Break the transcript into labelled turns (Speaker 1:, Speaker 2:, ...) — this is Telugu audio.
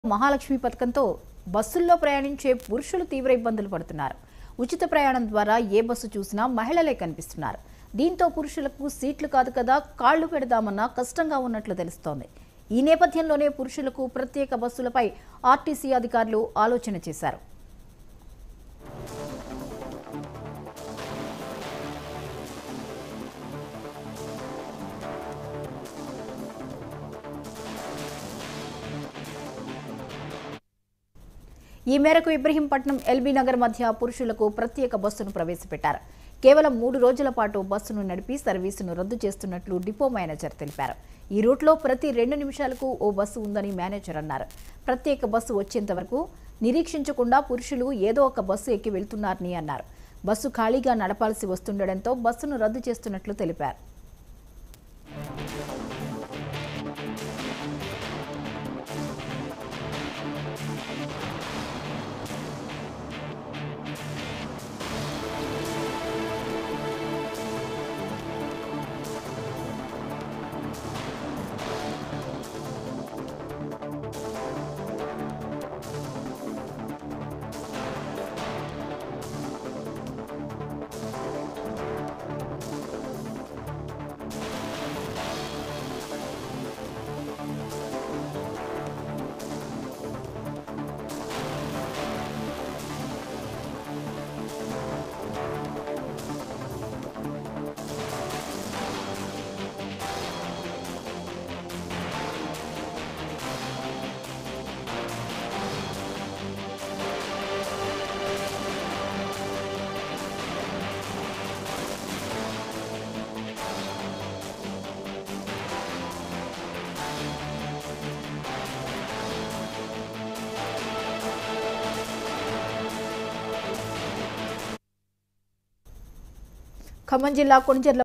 Speaker 1: మహాలక్ష్మి పథకంతో బస్సుల్లో ప్రయాణించే పురుషులు తీవ్ర ఇబ్బందులు పడుతున్నారు ఉచిత ప్రయాణం ద్వారా ఏ బస్సు చూసినా మహిళలే కనిపిస్తున్నారు దీంతో పురుషులకు సీట్లు కాదు కదా కాళ్లు పెడదామన్నా కష్టంగా ఉన్నట్లు తెలుస్తోంది ఈ నేపథ్యంలోనే పురుషులకు ప్రత్యేక బస్సులపై ఆర్టీసీ అధికారులు ఆలోచన చేశారు ఈ మేరకు ఇబ్రహీంపట్నం ఎల్బీ నగర్ మధ్య పురుషులకు ప్రత్యేక బస్సును ప్రవేశపెట్టారు కేవలం మూడు రోజుల పాటు బస్సును నడిపి సర్వీసును రద్దు చేస్తున్నట్లు డిపో మేనేజర్ తెలిపారు ఈ రూట్లో ప్రతి రెండు నిమిషాలకు ఓ బస్సు ఉందని మేనేజర్ అన్నారు ప్రత్యేక బస్సు వచ్చేంత వరకు నిరీక్షించకుండా పురుషులు ఏదో ఒక బస్సు ఎక్కి వెళ్తున్నారని అన్నారు బస్సు ఖాళీగా నడపాల్సి వస్తుండటంతో బస్సును రద్దు చేస్తున్నట్లు తెలిపారు ఖమ్మం జిల్లా కొణిజర్ల